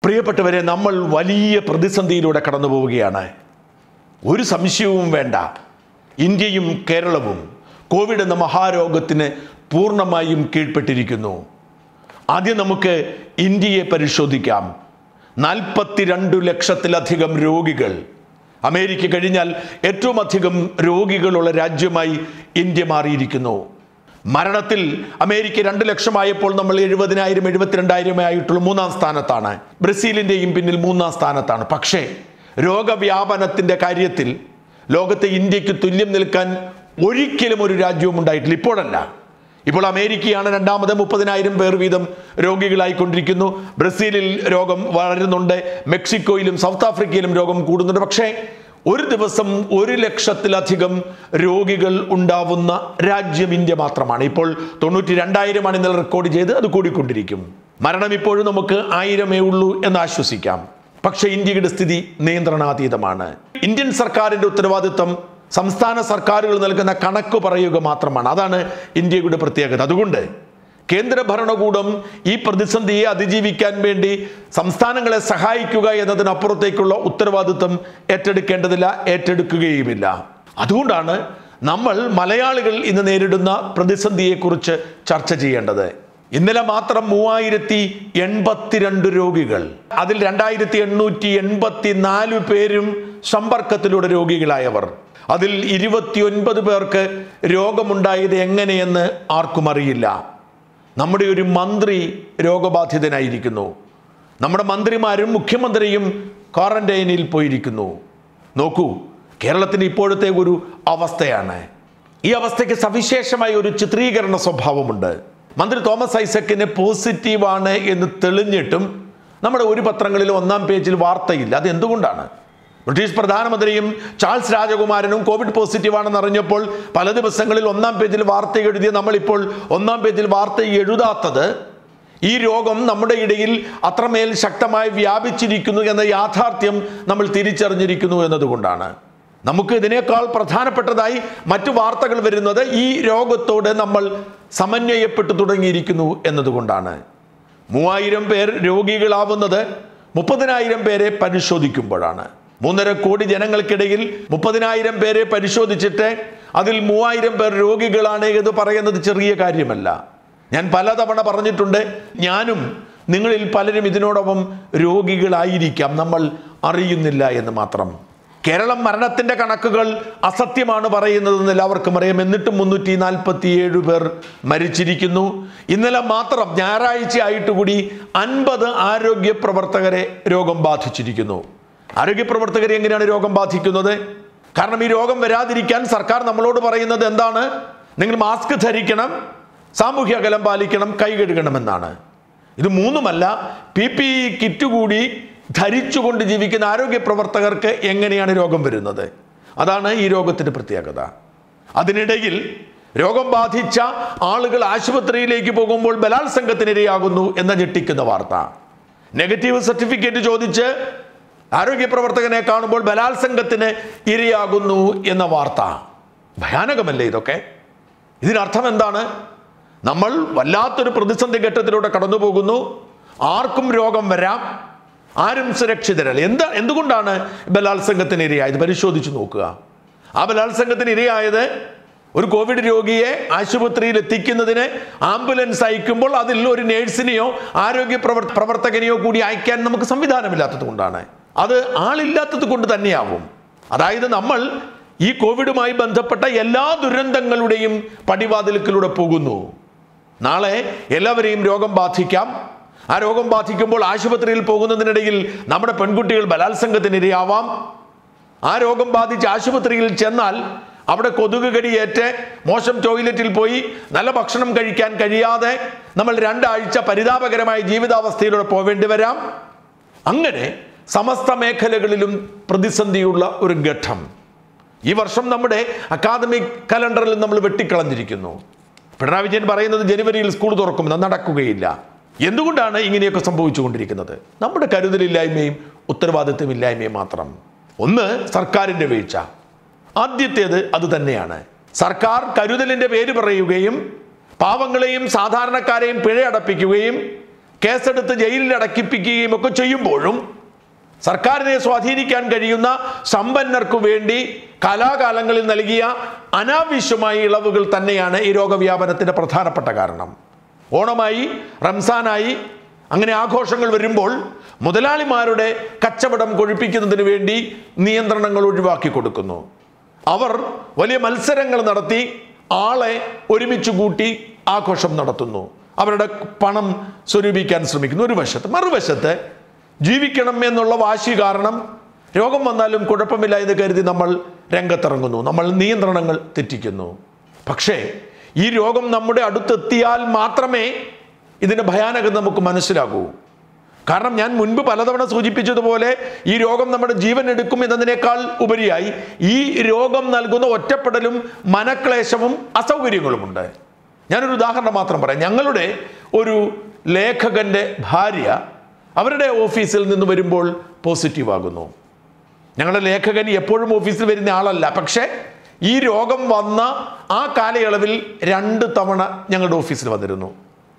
പ്രിയപ്പെട്ടവരെ നമ്മൾ വലിയ പ്രതിസന്ധിയിലൂടെ കടന്നു പോവുകയാണ് ഒരു സംശയവും വേണ്ട ഇന്ത്യയും കേരളവും കോവിഡ് എന്ന മഹാരോഗത്തിന് പൂർണ്ണമായും കീഴ്പ്പെട്ടിരിക്കുന്നു ആദ്യം നമുക്ക് ഇന്ത്യയെ പരിശോധിക്കാം നാൽപ്പത്തിരണ്ടു ലക്ഷത്തിലധികം രോഗികൾ അമേരിക്ക കഴിഞ്ഞാൽ ഏറ്റവും അധികം രോഗികളുള്ള രാജ്യമായി ഇന്ത്യ മാറിയിരിക്കുന്നു മരണത്തിൽ അമേരിക്ക രണ്ട് ലക്ഷമായപ്പോൾ നമ്മൾ എഴുപതിനായിരം എഴുപത്തിരണ്ടായിരം ആയിട്ടുള്ള മൂന്നാം സ്ഥാനത്താണ് ബ്രസീലിൻ്റെയും പിന്നിൽ മൂന്നാം സ്ഥാനത്താണ് പക്ഷേ രോഗവ്യാപനത്തിൻ്റെ കാര്യത്തിൽ ലോകത്തെ ഇന്ത്യക്ക് തുല്യം നിൽക്കാൻ ഒരിക്കലും ഒരു രാജ്യവും ഉണ്ടായിട്ടില്ല ഇപ്പോഴല്ല ഇപ്പോൾ അമേരിക്കയാണ് രണ്ടാമത് മുപ്പതിനായിരം പേർ വീതം രോഗികളായിക്കൊണ്ടിരിക്കുന്നു ബ്രസീലിൽ രോഗം വളരുന്നുണ്ട് മെക്സിക്കോയിലും സൗത്ത് ആഫ്രിക്കയിലും രോഗം കൂടുന്നുണ്ട് പക്ഷേ ഒരു ദിവസം ഒരു ലക്ഷത്തിലധികം രോഗികൾ ഉണ്ടാവുന്ന രാജ്യം ഇന്ത്യ മാത്രമാണ് ഇപ്പോൾ തൊണ്ണൂറ്റി രണ്ടായിരമാണ് ഇന്നലെ റെക്കോർഡ് ചെയ്ത് അത് കൂടിക്കൊണ്ടിരിക്കും മരണം ഇപ്പോഴും നമുക്ക് ആയിരമേ ഉള്ളൂ എന്ന് ആശ്വസിക്കാം പക്ഷേ ഇന്ത്യയുടെ സ്ഥിതി നിയന്ത്രണാതീതമാണ് ഇന്ത്യൻ സർക്കാരിന്റെ ഉത്തരവാദിത്വം സംസ്ഥാന സർക്കാരുകൾ നൽകുന്ന കണക്ക് പറയുക മാത്രമാണ് അതാണ് ഇന്ത്യയുടെ പ്രത്യേകത അതുകൊണ്ട് കേന്ദ്ര ഭരണകൂടം ഈ പ്രതിസന്ധിയെ അതിജീവിക്കാൻ വേണ്ടി സംസ്ഥാനങ്ങളെ സഹായിക്കുക എന്നതിനപ്പുറത്തേക്കുള്ള ഉത്തരവാദിത്വം ഏറ്റെടുക്കേണ്ടതില്ല ഏറ്റെടുക്കുകയുമില്ല അതുകൊണ്ടാണ് നമ്മൾ മലയാളികൾ ഇന്ന് നേരിടുന്ന പ്രതിസന്ധിയെക്കുറിച്ച് ചർച്ച ചെയ്യേണ്ടത് ഇന്നലെ മാത്രം മൂവായിരത്തി എൺപത്തിരണ്ട് രോഗികൾ അതിൽ രണ്ടായിരത്തി എണ്ണൂറ്റി എൺപത്തി നാല് പേരും സമ്പർക്കത്തിലൂടെ രോഗികളായവർ അതിൽ ഇരുപത്തിയൊൻപത് പേർക്ക് രോഗമുണ്ടായത് എങ്ങനെയെന്ന് ആർക്കും അറിയില്ല നമ്മുടെ ഒരു മന്ത്രി രോഗബാധിതനായിരിക്കുന്നു നമ്മുടെ മന്ത്രിമാരും മുഖ്യമന്ത്രിയും ക്വാറന്റൈനിൽ പോയിരിക്കുന്നു നോക്കൂ കേരളത്തിന് ഇപ്പോഴത്തെ ഒരു അവസ്ഥയാണ് ഈ അവസ്ഥയ്ക്ക് സവിശേഷമായ ഒരു ചിത്രീകരണ സ്വഭാവമുണ്ട് മന്ത്രി തോമസ് ഐസക്കിന് പോസിറ്റീവാണ് എന്ന് തെളിഞ്ഞിട്ടും നമ്മുടെ ഒരു പത്രങ്ങളിൽ ഒന്നാം പേജിൽ വാർത്തയില്ല അത് എന്തുകൊണ്ടാണ് ബ്രിട്ടീഷ് പ്രധാനമന്ത്രിയും ചാൾസ് രാജകുമാരനും കോവിഡ് പോസിറ്റീവ് ആണെന്ന് അറിഞ്ഞപ്പോൾ പല ദിവസങ്ങളിൽ ഒന്നാം പേജിൽ വാർത്ത എഴുതിയ നമ്മളിപ്പോൾ ഒന്നാം പേജിൽ വാർത്ത എഴുതാത്തത് ഈ രോഗം നമ്മുടെ ഇടയിൽ അത്രമേൽ ശക്തമായി വ്യാപിച്ചിരിക്കുന്നു എന്ന യാഥാർത്ഥ്യം നമ്മൾ തിരിച്ചറിഞ്ഞിരിക്കുന്നു എന്നതുകൊണ്ടാണ് നമുക്ക് ഇതിനേക്കാൾ പ്രധാനപ്പെട്ടതായി മറ്റു വാർത്തകൾ വരുന്നത് ഈ രോഗത്തോട് നമ്മൾ സമന്വയപ്പെട്ടു തുടങ്ങിയിരിക്കുന്നു എന്നതുകൊണ്ടാണ് മൂവായിരം പേർ രോഗികളാവുന്നത് മുപ്പതിനായിരം പേരെ പരിശോധിക്കുമ്പോഴാണ് മൂന്നര കോടി ജനങ്ങൾക്കിടയിൽ മുപ്പതിനായിരം പേരെ പരിശോധിച്ചിട്ട് അതിൽ മൂവായിരം പേർ രോഗികളാണ് എന്ന് പറയുന്നത് ചെറിയ കാര്യമല്ല ഞാൻ പലതവണ പറഞ്ഞിട്ടുണ്ട് ഞാനും നിങ്ങളിൽ പലരും ഇതിനോടൊപ്പം രോഗികളായിരിക്കാം നമ്മൾ അറിയുന്നില്ല എന്ന് മാത്രം കേരളം മരണത്തിന്റെ കണക്കുകൾ അസത്യമാണ് പറയുന്നതെന്ന് എല്ലാവർക്കും അറിയാം എന്നിട്ടും മുന്നൂറ്റി നാൽപ്പത്തി ഏഴ് പേർ മരിച്ചിരിക്കുന്നു ഇന്നലെ മാത്രം ഞായറാഴ്ച ആയിട്ട് കൂടി അൻപത് ആരോഗ്യ പ്രവർത്തകരെ രോഗം ബാധിച്ചിരിക്കുന്നു ആരോഗ്യ പ്രവർത്തകരെ എങ്ങനെയാണ് രോഗം ബാധിക്കുന്നത് കാരണം ഈ രോഗം വരാതിരിക്കാൻ സർക്കാർ നമ്മളോട് പറയുന്നത് എന്താണ് നിങ്ങൾ മാസ്ക് ധരിക്കണം സാമൂഹ്യ അകലം പാലിക്കണം കൈ കഴുകണമെന്നാണ് ഇത് മൂന്നുമല്ല പി പി ഇ കിറ്റ് കൂടി ധരിച്ചുകൊണ്ട് ജീവിക്കുന്ന ആരോഗ്യ പ്രവർത്തകർക്ക് എങ്ങനെയാണ് രോഗം വരുന്നത് അതാണ് ഈ രോഗത്തിന്റെ പ്രത്യേകത അതിനിടയിൽ രോഗം ബാധിച്ച ആളുകൾ ആശുപത്രിയിലേക്ക് പോകുമ്പോൾ ബലാത്സംഗത്തിനിരയാകുന്നു എന്ന ഞെട്ടിക്കുന്ന വാർത്ത നെഗറ്റീവ് സർട്ടിഫിക്കറ്റ് ചോദിച്ച് ആരോഗ്യ പ്രവർത്തകനെ കാണുമ്പോൾ ബലാത്സംഗത്തിന് ഇരയാകുന്നു എന്ന വാർത്ത ഭയാനകമല്ലേ ഇതൊക്കെ ഇതിനർത്ഥം എന്താണ് നമ്മൾ വല്ലാത്തൊരു പ്രതിസന്ധി ഘട്ടത്തിലൂടെ കടന്നു പോകുന്നു ആർക്കും രോഗം വരാം ആരും സുരക്ഷിതരല്ല എന്താ എന്തുകൊണ്ടാണ് ബലാത്സംഗത്തിന് ഇരയായത് പരിശോധിച്ച് നോക്കുക ആ ബലാത്സംഗത്തിന് ഇരയായത് ഒരു കോവിഡ് രോഗിയെ ആശുപത്രിയിൽ എത്തിക്കുന്നതിന് ആംബുലൻസ് അയക്കുമ്പോൾ അതിൽ ഒരു നേഴ്സിനെയോ ആരോഗ്യ പ്രവർ പ്രവർത്തകനെയോ കൂടി അയക്കാൻ നമുക്ക് സംവിധാനമില്ലാത്തത് കൊണ്ടാണ് അത് ആളില്ലാത്തത് കൊണ്ട് തന്നെയാവും അതായത് നമ്മൾ ഈ കോവിഡുമായി ബന്ധപ്പെട്ട എല്ലാ ദുരന്തങ്ങളുടെയും പടിവാതിൽക്കിലൂടെ പോകുന്നു നാളെ എല്ലാവരെയും രോഗം ബാധിക്കാം ആ രോഗം ബാധിക്കുമ്പോൾ ആശുപത്രിയിൽ പോകുന്നതിനിടയിൽ നമ്മുടെ പെൺകുട്ടികൾ ബലാത്സംഗത്തിന് ഇരയാവാം ആ രോഗം ബാധിച്ച് ആശുപത്രിയിൽ ചെന്നാൽ അവിടെ കൊതുക് കടിയേറ്റ് മോശം ടോയ്ലറ്റിൽ പോയി നല്ല ഭക്ഷണം കഴിക്കാൻ കഴിയാതെ നമ്മൾ രണ്ടാഴ്ച പരിതാപകരമായ ജീവിതാവസ്ഥയിലൂടെ പോവേണ്ടി വരാം അങ്ങനെ സമസ്ത മേഖലകളിലും പ്രതിസന്ധിയുള്ള ഒരു ഘട്ടം ഈ വർഷം നമ്മുടെ അക്കാദമിക് കലണ്ടറിൽ നമ്മൾ വെട്ടിക്കളഞ്ഞിരിക്കുന്നു പിണറായി വിജയൻ പറയുന്നത് ജനുവരിയിൽ സ്കൂൾ തുറക്കും അത് നടക്കുകയില്ല എന്തുകൊണ്ടാണ് ഇങ്ങനെയൊക്കെ സംഭവിച്ചുകൊണ്ടിരിക്കുന്നത് നമ്മുടെ കരുതലില്ലായ്മയും ഉത്തരവാദിത്വമില്ലായ്മയും മാത്രം ഒന്ന് സർക്കാരിൻ്റെ വീഴ്ച ആദ്യത്തേത് അത് തന്നെയാണ് സർക്കാർ കരുതലിൻ്റെ പേര് പറയുകയും പാവങ്ങളെയും സാധാരണക്കാരെയും പിഴയടപ്പിക്കുകയും കേസെടുത്ത് ജയിലിൽ അടക്കിപ്പിക്കുകയും ഒക്കെ ചെയ്യുമ്പോഴും സർക്കാരിനെ സ്വാധീനിക്കാൻ കഴിയുന്ന സമ്പന്നർക്കു വേണ്ടി കലാകാലങ്ങളിൽ നൽകിയ അനാവശ്യമായ ഇളവുകൾ തന്നെയാണ് ഈ രോഗവ്യാപനത്തിന്റെ പ്രധാനപ്പെട്ട കാരണം ഓണമായി റംസാനായി അങ്ങനെ ആഘോഷങ്ങൾ വരുമ്പോൾ മുതലാളിമാരുടെ കച്ചവടം കൊഴിപ്പിക്കുന്നതിന് വേണ്ടി നിയന്ത്രണങ്ങൾ ഒഴിവാക്കി കൊടുക്കുന്നു അവർ വലിയ മത്സരങ്ങൾ നടത്തി ആളെ ഒരുമിച്ച് കൂട്ടി ആഘോഷം നടത്തുന്നു അവരുടെ പണം സ്വരൂപിക്കാൻ ശ്രമിക്കുന്നു ഒരു വശത്ത് മറുവശത്ത് ജീവിക്കണം എന്നുള്ള വാശി കാരണം രോഗം വന്നാലും കുഴപ്പമില്ല എന്ന് കരുതി നമ്മൾ രംഗത്തിറങ്ങുന്നു നമ്മൾ നിയന്ത്രണങ്ങൾ തെറ്റിക്കുന്നു പക്ഷേ ഈ രോഗം നമ്മുടെ അടുത്തെത്തിയാൽ മാത്രമേ ഇതിൻ്റെ ഭയാനകത നമുക്ക് മനസ്സിലാകൂ കാരണം ഞാൻ മുൻപ് പലതവണ സൂചിപ്പിച്ചതുപോലെ ഈ രോഗം നമ്മുടെ ജീവൻ എടുക്കും എന്നതിനേക്കാൾ ഉപരിയായി ഈ രോഗം നൽകുന്ന ഒറ്റപ്പെടലും മനക്ലേശവും അസൗകര്യങ്ങളുമുണ്ട് ഞാനൊരു ഉദാഹരണം മാത്രം പറയാം ഞങ്ങളുടെ ഒരു ലേഖകന്റെ ഭാര്യ അവരുടെ ഓഫീസിൽ നിന്ന് വരുമ്പോൾ പോസിറ്റീവ് ആകുന്നു ഞങ്ങളുടെ ലേഖകൻ എപ്പോഴും ഓഫീസിൽ വരുന്ന ആളല്ല പക്ഷേ ഈ രോഗം വന്ന ആ കാലയളവിൽ രണ്ട് തവണ ഞങ്ങളുടെ ഓഫീസിൽ വന്നിരുന്നു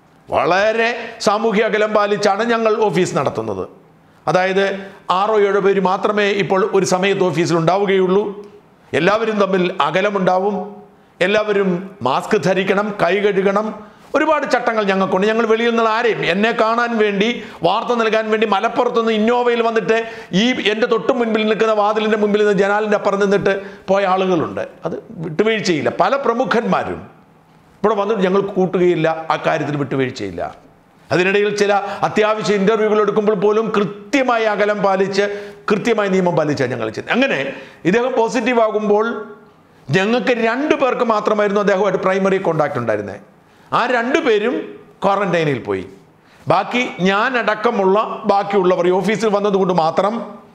വളരെ സാമൂഹ്യ അകലം പാലിച്ചാണ് ഞങ്ങൾ ഓഫീസ് നടത്തുന്നത് അതായത് ആറോ ഏഴോ പേര് മാത്രമേ ഇപ്പോൾ ഒരു സമയത്ത് ഓഫീസിൽ ഉണ്ടാവുകയുള്ളൂ എല്ലാവരും തമ്മിൽ അകലമുണ്ടാവും എല്ലാവരും മാസ്ക് ധരിക്കണം കൈ കഴുകണം ഒരുപാട് ചട്ടങ്ങൾ ഞങ്ങൾക്കുണ്ട് ഞങ്ങൾ വെളിയിൽ നിന്ന് ആരെയും എന്നെ കാണാൻ വേണ്ടി വാർത്ത നൽകാൻ വേണ്ടി മലപ്പുറത്തുനിന്ന് ഇന്നോവയിൽ വന്നിട്ട് ഈ എൻ്റെ തൊട്ട് മുൻപിൽ നിൽക്കുന്ന വാതിലിൻ്റെ മുമ്പിൽ നിന്ന് ജനാലിൻ്റെ അപ്പുറം നിന്നിട്ട് പോയ ആളുകളുണ്ട് അത് വിട്ടുവീഴ്ചയില്ല പല പ്രമുഖന്മാരും ഇവിടെ വന്നിട്ട് ഞങ്ങൾ കൂട്ടുകയില്ല ആ കാര്യത്തിൽ വിട്ടുവീഴ്ചയില്ല അതിനിടയിൽ ചില അത്യാവശ്യ ഇന്റർവ്യൂകൾ എടുക്കുമ്പോൾ പോലും കൃത്യമായ അകലം പാലിച്ച് കൃത്യമായ നിയമം പാലിച്ചാണ് ഞങ്ങൾ ചെയ്യുന്നത് അങ്ങനെ ഇദ്ദേഹം പോസിറ്റീവ് ആകുമ്പോൾ ഞങ്ങൾക്ക് രണ്ടു പേർക്ക് മാത്രമായിരുന്നു അദ്ദേഹമായിട്ട് പ്രൈമറി കോണ്ടാക്ട് ഉണ്ടായിരുന്നത് ആ രണ്ടു പേരും ക്വാറന്റൈനിൽ പോയി ബാക്കി ഞാൻ അടക്കമുള്ള ബാക്കിയുള്ളവർ ഈ ഓഫീസിൽ വന്നതുകൊണ്ട് മാത്രം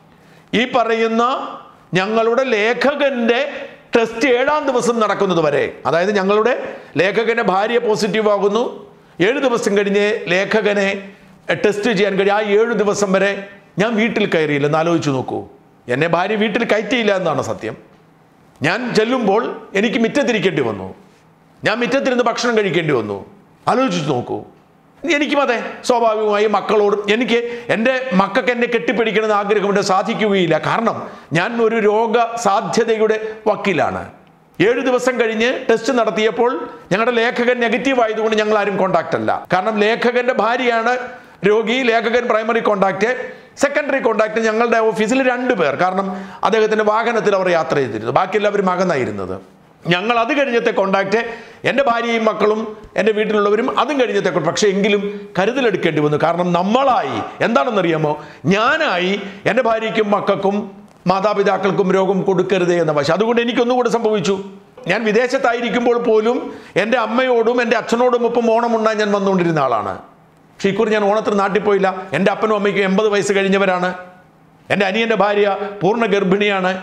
ഈ പറയുന്ന ഞങ്ങളുടെ ലേഖകന്റെ ടെസ്റ്റ് ഏഴാം ദിവസം നടക്കുന്നത് വരെ അതായത് ഞങ്ങളുടെ ലേഖകന്റെ ഭാര്യ പോസിറ്റീവ് ആകുന്നു ഏഴ് ദിവസം കഴിഞ്ഞ് ലേഖകനെ ടെസ്റ്റ് ചെയ്യാൻ കഴിയും ആ ഏഴ് ദിവസം വരെ ഞാൻ വീട്ടിൽ കയറിയില്ല എന്ന് ആലോചിച്ച് നോക്കൂ എന്നെ ഭാര്യ വീട്ടിൽ കയറ്റിയില്ല എന്നാണ് സത്യം ഞാൻ ചെല്ലുമ്പോൾ എനിക്ക് മിറ്റത്തിരിക്കേണ്ടി വന്നു ഞാൻ മിറ്റത്തിരുന്ന് ഭക്ഷണം കഴിക്കേണ്ടി വന്നു ആലോചിച്ച് നോക്കൂ എനിക്കും അതെ സ്വാഭാവികമായി മക്കളോടും എനിക്ക് എൻ്റെ മക്കൾക്ക് എന്നെ കെട്ടിപ്പിടിക്കണമെന്ന് ആഗ്രഹമുണ്ട് സാധിക്കുകയില്ല കാരണം ഞാൻ ഒരു രോഗ സാധ്യതയുടെ വക്കീലാണ് ഏഴ് ദിവസം കഴിഞ്ഞ് ടെസ്റ്റ് നടത്തിയപ്പോൾ ഞങ്ങളുടെ ലേഖകൻ നെഗറ്റീവ് ആയതുകൊണ്ട് ഞങ്ങൾ ആരും കോണ്ടാക്ട് അല്ല കാരണം ലേഖകന്റെ ഭാര്യയാണ് രോഗി ലേഖകൻ പ്രൈമറി കോണ്ടാക്ട് സെക്കൻഡറി കോണ്ടാക്ട് ഞങ്ങളുടെ ഓഫീസിൽ രണ്ട് പേർ കാരണം അദ്ദേഹത്തിന്റെ വാഹനത്തിൽ അവർ യാത്ര ചെയ്തിരുന്നു ബാക്കി എല്ലാവരും അകന്നായിരുന്നത് ഞങ്ങൾ അത് കഴിഞ്ഞത്തെ കോണ്ടാക്ട് എൻ്റെ ഭാര്യയും മക്കളും എൻ്റെ വീട്ടിലുള്ളവരും അതും കഴിഞ്ഞത്തെ con- പക്ഷേ എങ്കിലും കരുതലെടുക്കേണ്ടി വന്നു കാരണം നമ്മളായി എന്താണെന്നറിയാമോ ഞാനായി എൻ്റെ ഭാര്യയ്ക്കും മക്കൾക്കും മാതാപിതാക്കൾക്കും രോഗം കൊടുക്കരുതേ എന്ന വശം അതുകൊണ്ട് എനിക്കൊന്നുകൂടെ സംഭവിച്ചു ഞാൻ വിദേശത്തായിരിക്കുമ്പോൾ പോലും എൻ്റെ അമ്മയോടും എൻ്റെ അച്ഛനോടും ഒപ്പം ഓണമുണ്ടാൻ ഞാൻ വന്നുകൊണ്ടിരുന്ന ആളാണ് പക്ഷേ ഇക്കുറി ഞാൻ ഓണത്തിന് നാട്ടിൽ പോയില്ല എൻ്റെ അപ്പനും അമ്മയ്ക്കും എൺപത് വയസ്സ് കഴിഞ്ഞവരാണ് എൻ്റെ അനിയൻ്റെ ഭാര്യ പൂർണ്ണ ഗർഭിണിയാണ്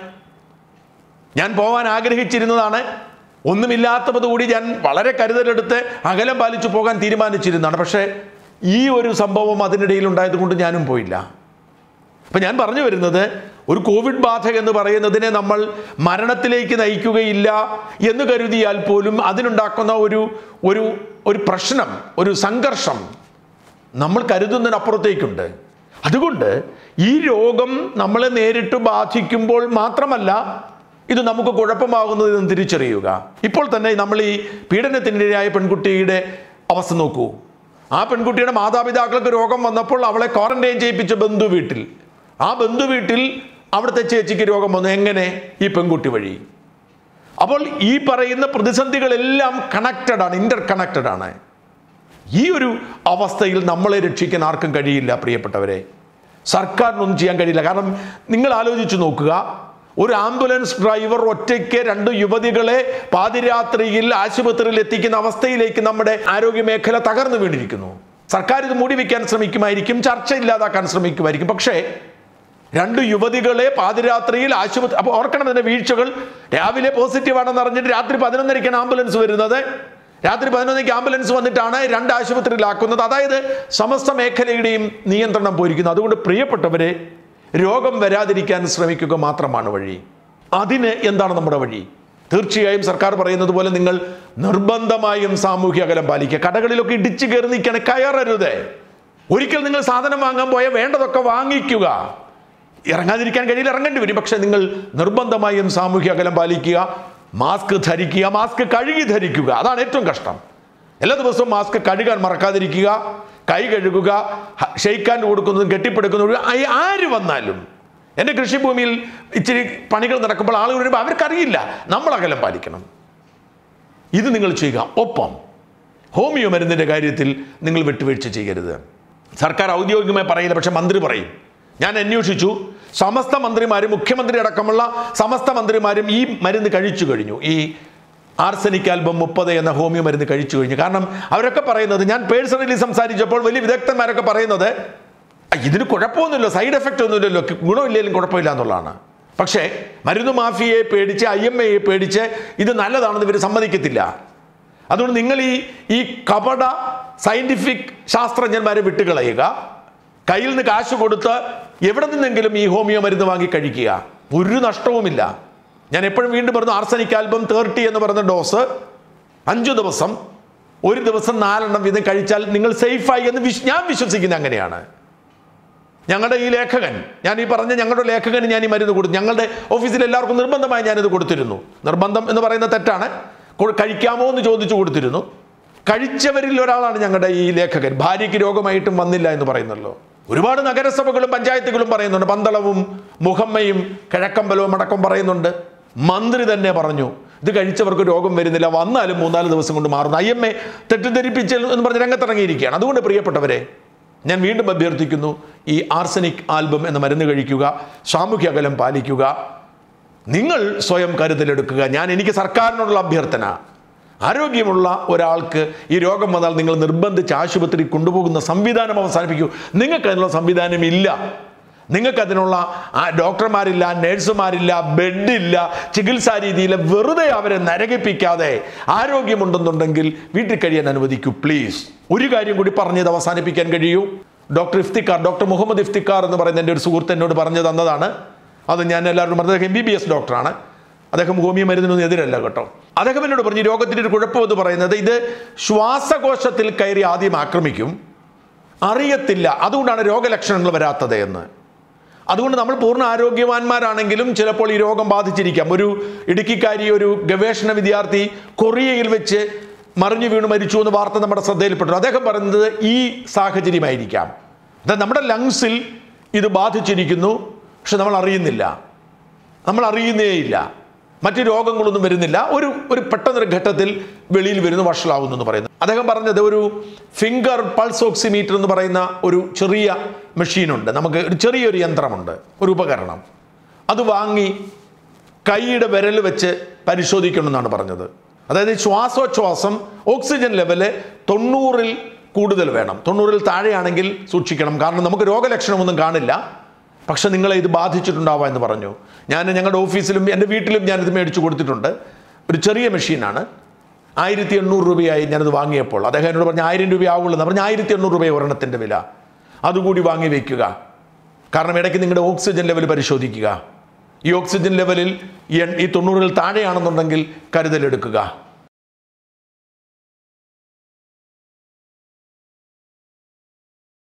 ഞാൻ പോകാൻ ആഗ്രഹിച്ചിരുന്നതാണ് ഒന്നുമില്ലാത്തതുകൂടി ഞാൻ വളരെ കരുതലെടുത്ത് അകലം പാലിച്ചു പോകാൻ തീരുമാനിച്ചിരുന്നതാണ് പക്ഷേ ഈ ഒരു സംഭവം അതിനിടയിൽ ഉണ്ടായതുകൊണ്ട് ഞാനും പോയില്ല അപ്പം ഞാൻ പറഞ്ഞു വരുന്നത് ഒരു കോവിഡ് ബാധ എന്ന് പറയുന്നതിനെ നമ്മൾ മരണത്തിലേക്ക് നയിക്കുകയില്ല എന്ന് കരുതിയാൽ പോലും അതിനുണ്ടാക്കുന്ന ഒരു ഒരു ഒരു പ്രശ്നം ഒരു സംഘർഷം നമ്മൾ കരുതുന്നതിനപ്പുറത്തേക്കുണ്ട് അതുകൊണ്ട് ഈ രോഗം നമ്മളെ നേരിട്ട് ബാധിക്കുമ്പോൾ മാത്രമല്ല ഇത് നമുക്ക് കുഴപ്പമാകുന്നതെന്ന് തിരിച്ചറിയുക ഇപ്പോൾ തന്നെ നമ്മൾ ഈ പീഡനത്തിനിരയായ പെൺകുട്ടിയുടെ അവസ്ഥ നോക്കൂ ആ പെൺകുട്ടിയുടെ മാതാപിതാക്കൾക്ക് രോഗം വന്നപ്പോൾ അവളെ ക്വാറന്റൈൻ ചെയ്യിപ്പിച്ച ബന്ധു വീട്ടിൽ ആ ബന്ധു വീട്ടിൽ അവിടുത്തെ ചേച്ചിക്ക് രോഗം വന്നു എങ്ങനെ ഈ പെൺകുട്ടി വഴി അപ്പോൾ ഈ പറയുന്ന പ്രതിസന്ധികളെല്ലാം കണക്റ്റഡ് ആണ് ഇന്റർ കണക്റ്റഡ് ആണ് ഈ ഒരു അവസ്ഥയിൽ നമ്മളെ രക്ഷിക്കാൻ ആർക്കും കഴിയില്ല പ്രിയപ്പെട്ടവരെ സർക്കാരിനൊന്നും ചെയ്യാൻ കഴിയില്ല കാരണം നിങ്ങൾ ആലോചിച്ച് നോക്കുക ഒരു ആംബുലൻസ് ഡ്രൈവർ ഒറ്റയ്ക്ക് രണ്ട് യുവതികളെ പാതിരാത്രിയിൽ ആശുപത്രിയിൽ എത്തിക്കുന്ന അവസ്ഥയിലേക്ക് നമ്മുടെ ആരോഗ്യ മേഖല തകർന്നു വീണിരിക്കുന്നു സർക്കാർ ഇത് മൂടി വയ്ക്കാൻ ശ്രമിക്കുമായിരിക്കും ചർച്ച ഇല്ലാതാക്കാൻ ശ്രമിക്കുമായിരിക്കും പക്ഷേ രണ്ട് യുവതികളെ പാതിരാത്രിയിൽ ആശുപത്രി അപ്പോൾ ഓർക്കണം ഇതിന്റെ വീഴ്ചകൾ രാവിലെ പോസിറ്റീവ് ആണെന്ന് അറിഞ്ഞിട്ട് രാത്രി പതിനൊന്നരയ്ക്കാണ് ആംബുലൻസ് വരുന്നത് രാത്രി പതിനൊന്നരയ്ക്ക് ആംബുലൻസ് വന്നിട്ടാണ് രണ്ട് ആശുപത്രിയിലാക്കുന്നത് അതായത് സമസ്ത മേഖലയുടെയും നിയന്ത്രണം പോയിരിക്കുന്നു അതുകൊണ്ട് പ്രിയപ്പെട്ടവരെ രോഗം വരാതിരിക്കാൻ ശ്രമിക്കുക മാത്രമാണ് വഴി അതിന് എന്താണ് നമ്മുടെ വഴി തീർച്ചയായും സർക്കാർ പറയുന്നത് പോലെ നിങ്ങൾ നിർബന്ധമായും സാമൂഹ്യ അകലം പാലിക്കുക കടകളിലൊക്കെ ഇടിച്ചു കയറി നിൽക്കുകയാണ് കയറരുത് ഒരിക്കൽ നിങ്ങൾ സാധനം വാങ്ങാൻ പോയാൽ വേണ്ടതൊക്കെ വാങ്ങിക്കുക ഇറങ്ങാതിരിക്കാൻ കഴിയില്ല ഇറങ്ങേണ്ടി വരും പക്ഷെ നിങ്ങൾ നിർബന്ധമായും സാമൂഹ്യ അകലം പാലിക്കുക മാസ്ക് ധരിക്കുക മാസ്ക് കഴുകി ധരിക്കുക അതാണ് ഏറ്റവും കഷ്ടം എല്ലാ ദിവസവും മാസ്ക് കഴുകാൻ മറക്കാതിരിക്കുക കൈ കഴുകുക ഹ- ഷെയ്ക്കാൻ കൊടുക്കുന്നതും കെട്ടിപ്പിടിക്കുന്നതും ആ- ആര് വന്നാലും എൻ്റെ കൃഷിഭൂമിയിൽ ഇച്ചിരി പണികൾ നടക്കുമ്പോൾ ആളുകൾ വരുമ്പോൾ അവർക്കറിയില്ല നമ്മൾ അകലം പാലിക്കണം ഇത് നിങ്ങൾ ചെയ്യുക ഒപ്പം ഹോമിയോ മരുന്നിൻ്റെ കാര്യത്തിൽ നിങ്ങൾ വിട്ടുവീഴ്ച ചെയ്യരുത് സർക്കാർ ഔദ്യോഗികമായി പറയില്ല പക്ഷെ മന്ത്രി പറയും ഞാൻ അന്വേഷിച്ചു സമസ്ത മന്ത്രിമാരും മുഖ്യമന്ത്രി അടക്കമുള്ള സമസ്ത മന്ത്രിമാരും ഈ മരുന്ന് കഴിച്ചു കഴിഞ്ഞു ഈ ആർസനിക് ആൽബം മുപ്പത് എന്ന ഹോമിയോ മരുന്ന് കഴിച്ചു കഴിഞ്ഞു കാരണം അവരൊക്കെ പറയുന്നത് ഞാൻ പേഴ്സണലി സംസാരിച്ചപ്പോൾ വലിയ വിദഗ്ധന്മാരൊക്കെ പറയുന്നത് "ആ, ഇതിന് കുഴപ്പമൊന്നുമില്ല സൈഡ് എഫക്റ്റ് ഒന്നുമില്ലല്ലോ ഗുണമില്ലെങ്കിലും കുഴപ്പമില്ല എന്നുള്ളതാണ് പക്ഷേ മരുന്ന് മാഫിയയെ പേടിച്ച് ഐ എം എയെ പേടിച്ച് ഇത് നല്ലതാണെന്ന് ഇവർ സമ്മതിക്കത്തില്ല അതുകൊണ്ട് നിങ്ങൾ ഈ ഈ കപട സയന്റിഫിക് ശാസ്ത്രജ്ഞന്മാരെ വിട്ടുകളയുക കയ്യിൽ നിന്ന് കാശ് കൊടുത്ത് എവിടെ നിന്നെങ്കിലും ഈ ഹോമിയോ മരുന്ന് വാങ്ങി കഴിക്കുക ഒരു നഷ്ടവുമില്ല ഞാൻ എപ്പോഴും വീണ്ടും പറഞ്ഞു ആർസനിക് ആൽബം തേർട്ടി എന്ന് പറയുന്ന ഡോസ് അഞ്ചു ദിവസം ഒരു ദിവസം നാലെണ്ണം വീതം കഴിച്ചാൽ നിങ്ങൾ സേഫായി എന്ന് വിശ് ഞാൻ വിശ്വസിക്കുന്നത് അങ്ങനെയാണ് ഞങ്ങളുടെ ഈ ലേഖകൻ ഞാൻ ഈ പറഞ്ഞ ഞങ്ങളുടെ ലേഖകന് ഞാൻ ഈ മരുന്ന് കൊടുത്തു ഞങ്ങളുടെ ഓഫീസിൽ എല്ലാവർക്കും നിർബന്ധമായി ഞാനിത് കൊടുത്തിരുന്നു നിർബന്ധം എന്ന് പറയുന്ന തെറ്റാണ് കൊ- കഴിക്കാമോ എന്ന് ചോദിച്ചു കൊടുത്തിരുന്നു കഴിച്ചവരിൽ ഒരാളാണ് ഞങ്ങളുടെ ഈ ലേഖകൻ ഭാര്യയ്ക്ക് രോഗമായിട്ടും വന്നില്ല എന്ന് പറയുന്നല്ലോ ഒരുപാട് നഗരസഭകളും പഞ്ചായത്തുകളും പറയുന്നുണ്ട് പന്തളവും മുഹമ്മയും കിഴക്കമ്പലവും അടക്കം പറയുന്നുണ്ട് മന്ത്രി തന്നെ പറഞ്ഞു ഇത് കഴിച്ചവർക്ക് രോഗം വരുന്നില്ല വന്നാലും മൂന്നാല് ദിവസം കൊണ്ട് മാറുന്നു ഐ എം എ തെറ്റിദ്ധരിപ്പിച്ച് എന്ന് പറഞ്ഞ് രംഗത്തിറങ്ങിയിരിക്കുകയാണ് അതുകൊണ്ട് പ്രിയപ്പെട്ടവരെ ഞാൻ വീണ്ടും അഭ്യർത്ഥിക്കുന്നു ഈ ആർസനിക് ആൽബം എന്ന മരുന്ന് കഴിക്കുക സാമൂഹ്യ അകലം പാലിക്കുക നിങ്ങൾ സ്വയം കരുതലെടുക്കുക ഞാൻ എനിക്ക് സർക്കാരിനോടുള്ള അഭ്യർത്ഥന ആരോഗ്യമുള്ള ഒരാൾക്ക് ഈ രോഗം വന്നാൽ നിങ്ങൾ നിർബന്ധിച്ച് ആശുപത്രി കൊണ്ടുപോകുന്ന സംവിധാനം അവസാനിപ്പിക്കൂ നിങ്ങൾക്ക് അതിനുള്ള സംവിധാനം ഇല്ല നിങ്ങൾക്ക് അതിനുള്ള ആ ഡോക്ടർമാരില്ല നേഴ്സുമാരില്ല ബെഡില്ല ചികിത്സാ രീതിയിൽ വെറുതെ അവരെ നരകിപ്പിക്കാതെ ആരോഗ്യമുണ്ടെന്നുണ്ടെങ്കിൽ വീട്ടിൽ കഴിയാൻ അനുവദിക്കൂ പ്ലീസ് ഒരു കാര്യം കൂടി പറഞ്ഞത് അവസാനിപ്പിക്കാൻ കഴിയൂ ഡോക്ടർ ഇഫ്തിക്കാർ ഡോക്ടർ മുഹമ്മദ് ഇഫ്തിക്കാർ എന്ന് പറയുന്ന എൻ്റെ ഒരു സുഹൃത്ത് എന്നോട് പറഞ്ഞു തന്നതാണ് അത് ഞാൻ എല്ലാവരും പറഞ്ഞു അദ്ദേഹം എം ബി ബി എസ് ഡോക്ടറാണ് അദ്ദേഹം ഹോമിയോ മരുന്നിനൊന്നും എതിരല്ല കേട്ടോ അദ്ദേഹം എന്നോട് പറഞ്ഞു ഈ രോഗത്തിൻ്റെ ഒരു കുഴപ്പം എന്ന് പറയുന്നത് ഇത് ശ്വാസകോശത്തിൽ കയറി ആദ്യം ആക്രമിക്കും അറിയത്തില്ല അതുകൊണ്ടാണ് രോഗലക്ഷണങ്ങൾ വരാത്തത് എന്ന് അതുകൊണ്ട് നമ്മൾ പൂർണ്ണ ആരോഗ്യവാന്മാരാണെങ്കിലും ചിലപ്പോൾ ഈ രോഗം ബാധിച്ചിരിക്കാം ഒരു ഇടുക്കിക്കാരി ഒരു ഗവേഷണ വിദ്യാർത്ഥി കൊറിയയിൽ വെച്ച് മറിഞ്ഞു വീണ് മരിച്ചു എന്ന് വാർത്ത നമ്മുടെ ശ്രദ്ധയിൽപ്പെട്ടു അദ്ദേഹം പറയുന്നത് ഈ സാഹചര്യമായിരിക്കാം അതായത് നമ്മുടെ ലങ്സിൽ ഇത് ബാധിച്ചിരിക്കുന്നു പക്ഷെ നമ്മൾ അറിയുന്നില്ല നമ്മൾ അറിയുന്നേയില്ല മറ്റു രോഗങ്ങളൊന്നും വരുന്നില്ല ഒരു ഒരു പെട്ടെന്നൊരു ഘട്ടത്തിൽ വെളിയിൽ വരുന്നു വഷളാവുന്നു എന്ന് പറയുന്നു അദ്ദേഹം പറഞ്ഞത് ഒരു ഫിംഗർ പൾസ് ഓക്സിമീറ്റർ എന്ന് പറയുന്ന ഒരു ചെറിയ മെഷീനുണ്ട് നമുക്ക് ഒരു ചെറിയൊരു യന്ത്രമുണ്ട് ഒരു ഉപകരണം അത് വാങ്ങി കൈയുടെ വിരൽ വെച്ച് പരിശോധിക്കണമെന്നാണ് പറഞ്ഞത് അതായത് ശ്വാസോച്ഛ്വാസം ഓക്സിജൻ ലെവല് തൊണ്ണൂറിൽ കൂടുതൽ വേണം തൊണ്ണൂറിൽ താഴെയാണെങ്കിൽ സൂക്ഷിക്കണം കാരണം നമുക്ക് രോഗലക്ഷണമൊന്നും കാണില്ല പക്ഷെ നിങ്ങളെ ഇത് ബാധിച്ചിട്ടുണ്ടാവാം എന്ന് പറഞ്ഞു ഞാൻ ഞങ്ങളുടെ ഓഫീസിലും എൻ്റെ വീട്ടിലും ഞാനിത് മേടിച്ചു കൊടുത്തിട്ടുണ്ട് ഒരു ചെറിയ മെഷീനാണ് ആയിരത്തി എണ്ണൂറ് രൂപയായി ഞാനത് വാങ്ങിയപ്പോൾ അദ്ദേഹം എന്നോട് പറഞ്ഞു ആയിരം രൂപ ആവുള്ളൂ എന്ന് പറഞ്ഞു ആയിരത്തി എണ്ണൂറ് രൂപ ഒരെണ്ണത്തിൻ്റെ വില അതുകൂടി വാങ്ങി വയ്ക്കുക കാരണം ഇടയ്ക്ക് നിങ്ങളുടെ ഓക്സിജൻ ലെവൽ പരിശോധിക്കുക ഈ ഓക്സിജൻ ലെവലിൽ ഈ എൺ- ഈ തൊണ്ണൂറിൽ താഴെയാണെന്നുണ്ടെങ്കിൽ കരുതലെടുക്കുക